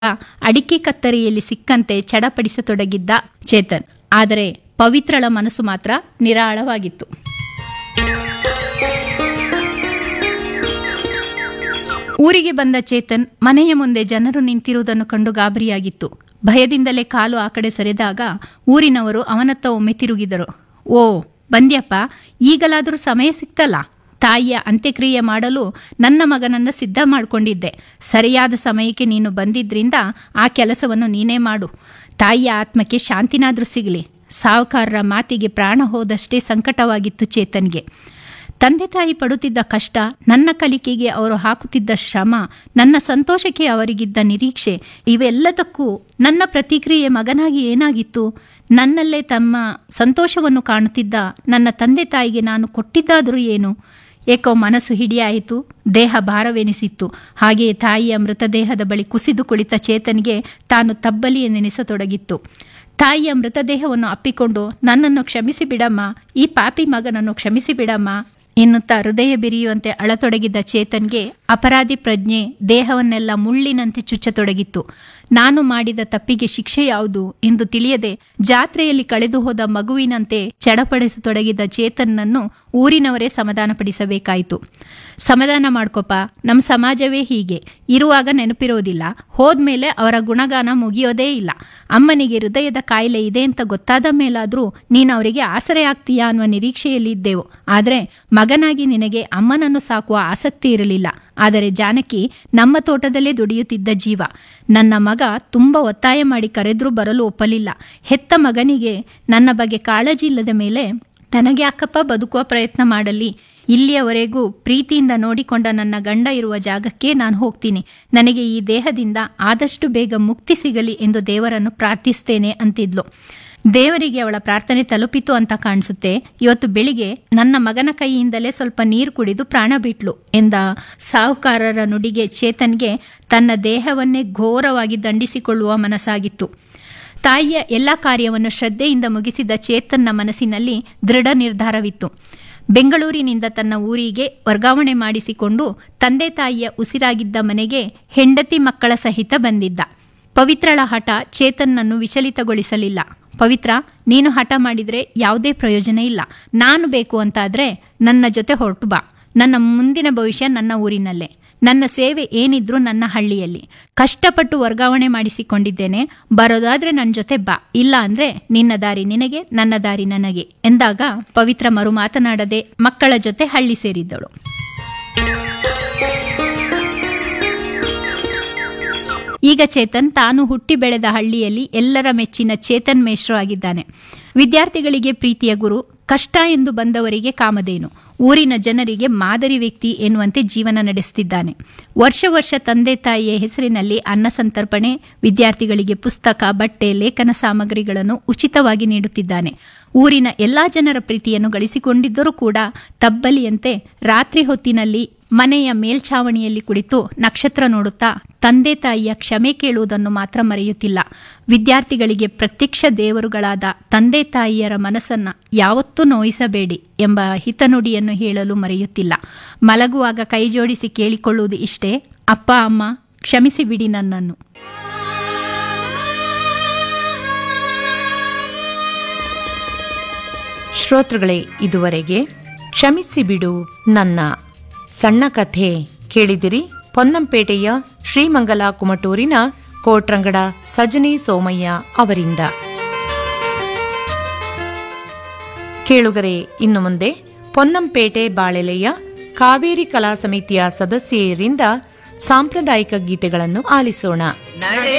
ಅಡಿಕೆ ಕತ್ತರಿಯಲ್ಲಿ ಸಿಕ್ಕಂತೆ ಚಡಪಡಿಸತೊಡಗಿದ್ದ ಚೇತನ್ ಆದರೆ ಪವಿತ್ರಳ ಮನಸ್ಸು ಮಾತ್ರ ನಿರಾಳವಾಗಿತ್ತು ಊರಿಗೆ ಬಂದ ಚೇತನ್ ಮನೆಯ ಮುಂದೆ ಜನರು ನಿಂತಿರುವುದನ್ನು ಕಂಡು ಗಾಬರಿಯಾಗಿತ್ತು ಭಯದಿಂದಲೇ ಕಾಲು ಆ ಕಡೆ ಸರಿದಾಗ ಊರಿನವರು ಅವನತ್ತ ಒಮ್ಮೆ ತಿರುಗಿದರು ಓ ಬಂದ್ಯಪ್ಪ ಈಗಲಾದರೂ ಸಮಯ ಸಿಕ್ತಲ್ಲ ತಾಯಿಯ ಅಂತ್ಯಕ್ರಿಯೆ ಮಾಡಲು ನನ್ನ ಮಗನನ್ನು ಸಿದ್ಧ ಮಾಡಿಕೊಂಡಿದ್ದೆ ಸರಿಯಾದ ಸಮಯಕ್ಕೆ ನೀನು ಬಂದಿದ್ರಿಂದ ಆ ಕೆಲಸವನ್ನು ನೀನೇ ಮಾಡು ತಾಯಿಯ ಆತ್ಮಕ್ಕೆ ಶಾಂತಿನಾದರೂ ಸಿಗಲಿ ಸಾಹುಕಾರರ ಮಾತಿಗೆ ಪ್ರಾಣ ಹೋದಷ್ಟೇ ಸಂಕಟವಾಗಿತ್ತು ಚೇತನ್ಗೆ ತಂದೆ ತಾಯಿ ಪಡುತ್ತಿದ್ದ ಕಷ್ಟ ನನ್ನ ಕಲಿಕೆಗೆ ಅವರು ಹಾಕುತ್ತಿದ್ದ ಶ್ರಮ ನನ್ನ ಸಂತೋಷಕ್ಕೆ ಅವರಿಗಿದ್ದ ನಿರೀಕ್ಷೆ ಇವೆಲ್ಲದಕ್ಕೂ ನನ್ನ ಪ್ರತಿಕ್ರಿಯೆ ಮಗನಾಗಿ ಏನಾಗಿತ್ತು ನನ್ನಲ್ಲೇ ತಮ್ಮ ಸಂತೋಷವನ್ನು ಕಾಣುತ್ತಿದ್ದ ನನ್ನ ತಂದೆ ತಾಯಿಗೆ ನಾನು ಕೊಟ್ಟಿದ್ದಾದರೂ ಏನು ಏಕೋ ಮನಸ್ಸು ಹಿಡಿಯಾಯಿತು ದೇಹ ಭಾರವೆನಿಸಿತ್ತು ಹಾಗೆಯೇ ತಾಯಿಯ ಮೃತದೇಹದ ಬಳಿ ಕುಸಿದು ಕುಳಿತ ಚೇತನ್ಗೆ ತಾನು ತಬ್ಬಲಿ ಎಂದೆನಿಸತೊಡಗಿತ್ತು ತಾಯಿಯ ಮೃತದೇಹವನ್ನು ಅಪ್ಪಿಕೊಂಡು ನನ್ನನ್ನು ಕ್ಷಮಿಸಿ ಬಿಡಮ್ಮ ಈ ಪಾಪಿ ಮಗನನ್ನು ಕ್ಷಮಿಸಿ ಬಿಡಮ್ಮ ಎನ್ನುತ್ತಾ ಹೃದಯ ಬಿರಿಯುವಂತೆ ಅಳತೊಡಗಿದ್ದ ಚೇತನ್ಗೆ ಅಪರಾಧಿ ಪ್ರಜ್ಞೆ ದೇಹವನ್ನೆಲ್ಲ ಮುಳ್ಳಿನಂತೆ ಚುಚ್ಚತೊಡಗಿತ್ತು ನಾನು ಮಾಡಿದ ತಪ್ಪಿಗೆ ಶಿಕ್ಷೆ ಯಾವುದು ಎಂದು ತಿಳಿಯದೆ ಜಾತ್ರೆಯಲ್ಲಿ ಕಳೆದು ಹೋದ ಮಗುವಿನಂತೆ ಚಡಪಡಿಸತೊಡಗಿದ ಚೇತನ್ನನ್ನು ಊರಿನವರೇ ಸಮಾಧಾನಪಡಿಸಬೇಕಾಯಿತು ಸಮಾಧಾನ ಮಾಡ್ಕೊಪ ನಮ್ಮ ಸಮಾಜವೇ ಹೀಗೆ ಇರುವಾಗ ನೆನಪಿರೋದಿಲ್ಲ ಹೋದ್ಮೇಲೆ ಅವರ ಗುಣಗಾನ ಮುಗಿಯೋದೇ ಇಲ್ಲ ಅಮ್ಮನಿಗೆ ಹೃದಯದ ಕಾಯಿಲೆ ಇದೆ ಅಂತ ಗೊತ್ತಾದ ಮೇಲಾದರೂ ನೀನು ಅವರಿಗೆ ಆಸರೆ ಆಗ್ತೀಯಾ ಅನ್ನುವ ನಿರೀಕ್ಷೆಯಲ್ಲಿ ಇದ್ದೆವು ಆದರೆ ಮಗನಾಗಿ ನಿನಗೆ ಅಮ್ಮನನ್ನು ಸಾಕುವ ಆಸಕ್ತಿ ಇರಲಿಲ್ಲ ಆದರೆ ಜಾನಕಿ ನಮ್ಮ ತೋಟದಲ್ಲೇ ದುಡಿಯುತ್ತಿದ್ದ ಜೀವ ನನ್ನ ಮಗ ತುಂಬ ಒತ್ತಾಯ ಮಾಡಿ ಕರೆದ್ರೂ ಬರಲು ಒಪ್ಪಲಿಲ್ಲ ಹೆತ್ತ ಮಗನಿಗೆ ನನ್ನ ಬಗ್ಗೆ ಕಾಳಜಿ ಇಲ್ಲದ ಮೇಲೆ ನನಗೆ ಅಕ್ಕಪ್ಪ ಬದುಕುವ ಪ್ರಯತ್ನ ಮಾಡಲಿ ಇಲ್ಲಿಯವರೆಗೂ ಪ್ರೀತಿಯಿಂದ ನೋಡಿಕೊಂಡ ನನ್ನ ಗಂಡ ಇರುವ ಜಾಗಕ್ಕೆ ನಾನು ಹೋಗ್ತೀನಿ ನನಗೆ ಈ ದೇಹದಿಂದ ಆದಷ್ಟು ಬೇಗ ಮುಕ್ತಿ ಸಿಗಲಿ ಎಂದು ದೇವರನ್ನು ಪ್ರಾರ್ಥಿಸ್ತೇನೆ ಅಂತಿದ್ಲು ದೇವರಿಗೆ ಅವಳ ಪ್ರಾರ್ಥನೆ ತಲುಪಿತು ಅಂತ ಕಾಣಿಸುತ್ತೆ ಇವತ್ತು ಬೆಳಿಗ್ಗೆ ನನ್ನ ಮಗನ ಕೈಯಿಂದಲೇ ಸ್ವಲ್ಪ ನೀರು ಕುಡಿದು ಪ್ರಾಣ ಬಿಟ್ಲು ಎಂದ ಸಾಹುಕಾರರ ನುಡಿಗೆ ಚೇತನ್ಗೆ ತನ್ನ ದೇಹವನ್ನೇ ಘೋರವಾಗಿ ದಂಡಿಸಿಕೊಳ್ಳುವ ಮನಸ್ಸಾಗಿತ್ತು ತಾಯಿಯ ಎಲ್ಲ ಕಾರ್ಯವನ್ನು ಶ್ರದ್ಧೆಯಿಂದ ಮುಗಿಸಿದ ಚೇತನ್ನ ಮನಸ್ಸಿನಲ್ಲಿ ದೃಢ ನಿರ್ಧಾರವಿತ್ತು ಬೆಂಗಳೂರಿನಿಂದ ತನ್ನ ಊರಿಗೆ ವರ್ಗಾವಣೆ ಮಾಡಿಸಿಕೊಂಡು ತಂದೆ ತಾಯಿಯ ಉಸಿರಾಗಿದ್ದ ಮನೆಗೆ ಹೆಂಡತಿ ಮಕ್ಕಳ ಸಹಿತ ಬಂದಿದ್ದ ಪವಿತ್ರಳ ಹಠ ಚೇತನ್ನನ್ನು ವಿಚಲಿತಗೊಳಿಸಲಿಲ್ಲ ಪವಿತ್ರ ನೀನು ಹಠ ಮಾಡಿದರೆ ಯಾವುದೇ ಪ್ರಯೋಜನ ಇಲ್ಲ ನಾನು ಬೇಕು ಅಂತಾದರೆ ನನ್ನ ಜೊತೆ ಹೊರಟು ಬಾ ನನ್ನ ಮುಂದಿನ ಭವಿಷ್ಯ ನನ್ನ ಊರಿನಲ್ಲೇ ನನ್ನ ಸೇವೆ ಏನಿದ್ರೂ ನನ್ನ ಹಳ್ಳಿಯಲ್ಲಿ ಕಷ್ಟಪಟ್ಟು ವರ್ಗಾವಣೆ ಮಾಡಿಸಿಕೊಂಡಿದ್ದೇನೆ ಬರೋದಾದ್ರೆ ನನ್ನ ಜೊತೆ ಬಾ ಇಲ್ಲ ಅಂದ್ರೆ ನಿನ್ನ ದಾರಿ ನಿನಗೆ ನನ್ನ ದಾರಿ ನನಗೆ ಎಂದಾಗ ಪವಿತ್ರ ಮರು ಮಾತನಾಡದೆ ಮಕ್ಕಳ ಜೊತೆ ಹಳ್ಳಿ ಸೇರಿದ್ದಳು ಈಗ ಚೇತನ್ ತಾನು ಹುಟ್ಟಿ ಬೆಳೆದ ಹಳ್ಳಿಯಲ್ಲಿ ಎಲ್ಲರ ಮೆಚ್ಚಿನ ಚೇತನ್ ಮೇಷ್ರು ಆಗಿದ್ದಾನೆ ವಿದ್ಯಾರ್ಥಿಗಳಿಗೆ ಪ್ರೀತಿಯ ಗುರು ಕಷ್ಟ ಎಂದು ಬಂದವರಿಗೆ ಕಾಮಧೇನು ಊರಿನ ಜನರಿಗೆ ಮಾದರಿ ವ್ಯಕ್ತಿ ಎನ್ನುವಂತೆ ಜೀವನ ನಡೆಸುತ್ತಿದ್ದಾನೆ ವರ್ಷ ವರ್ಷ ತಂದೆ ತಾಯಿಯ ಹೆಸರಿನಲ್ಲಿ ಅನ್ನ ಸಂತರ್ಪಣೆ ವಿದ್ಯಾರ್ಥಿಗಳಿಗೆ ಪುಸ್ತಕ ಬಟ್ಟೆ ಲೇಖನ ಸಾಮಗ್ರಿಗಳನ್ನು ಉಚಿತವಾಗಿ ನೀಡುತ್ತಿದ್ದಾನೆ ಊರಿನ ಎಲ್ಲಾ ಜನರ ಪ್ರೀತಿಯನ್ನು ಗಳಿಸಿಕೊಂಡಿದ್ದರೂ ಕೂಡ ತಬ್ಬಲಿಯಂತೆ ರಾತ್ರಿ ಹೊತ್ತಿನಲ್ಲಿ ಮನೆಯ ಮೇಲ್ಛಾವಣಿಯಲ್ಲಿ ಕುಳಿತು ನಕ್ಷತ್ರ ನೋಡುತ್ತಾ ತಂದೆ ತಾಯಿಯ ಕ್ಷಮೆ ಕೇಳುವುದನ್ನು ಮಾತ್ರ ಮರೆಯುತ್ತಿಲ್ಲ ವಿದ್ಯಾರ್ಥಿಗಳಿಗೆ ಪ್ರತ್ಯಕ್ಷ ದೇವರುಗಳಾದ ತಂದೆ ತಾಯಿಯರ ಮನಸ್ಸನ್ನ ಯಾವತ್ತೂ ನೋಯಿಸಬೇಡಿ ಎಂಬ ಹಿತನುಡಿಯನ್ನು ಹೇಳಲು ಮರೆಯುತ್ತಿಲ್ಲ ಮಲಗುವಾಗ ಕೈಜೋಡಿಸಿ ಕೇಳಿಕೊಳ್ಳುವುದು ಇಷ್ಟೇ ಅಪ್ಪ ಅಮ್ಮ ಕ್ಷಮಿಸಿ ಬಿಡಿ ನನ್ನನ್ನು ಶ್ರೋತೃಗಳೇ ಇದುವರೆಗೆ ಕ್ಷಮಿಸಿ ಬಿಡು ನನ್ನ ಸಣ್ಣ ಕಥೆ ಕೇಳಿದಿರಿ ಪೊನ್ನಂಪೇಟೆಯ ಶ್ರೀಮಂಗಲ ಕುಮಟೂರಿನ ಕೋಟ್ರಂಗಡ ಸಜನಿ ಸೋಮಯ್ಯ ಅವರಿಂದ ಕೇಳುಗರೆ ಇನ್ನು ಮುಂದೆ ಪೊನ್ನಂಪೇಟೆ ಬಾಳೆಲೆಯ ಕಾವೇರಿ ಕಲಾ ಸಮಿತಿಯ ಸದಸ್ಯರಿಂದ ಸಾಂಪ್ರದಾಯಿಕ ಗೀತೆಗಳನ್ನು ಆಲಿಸೋಣ ನಡೆ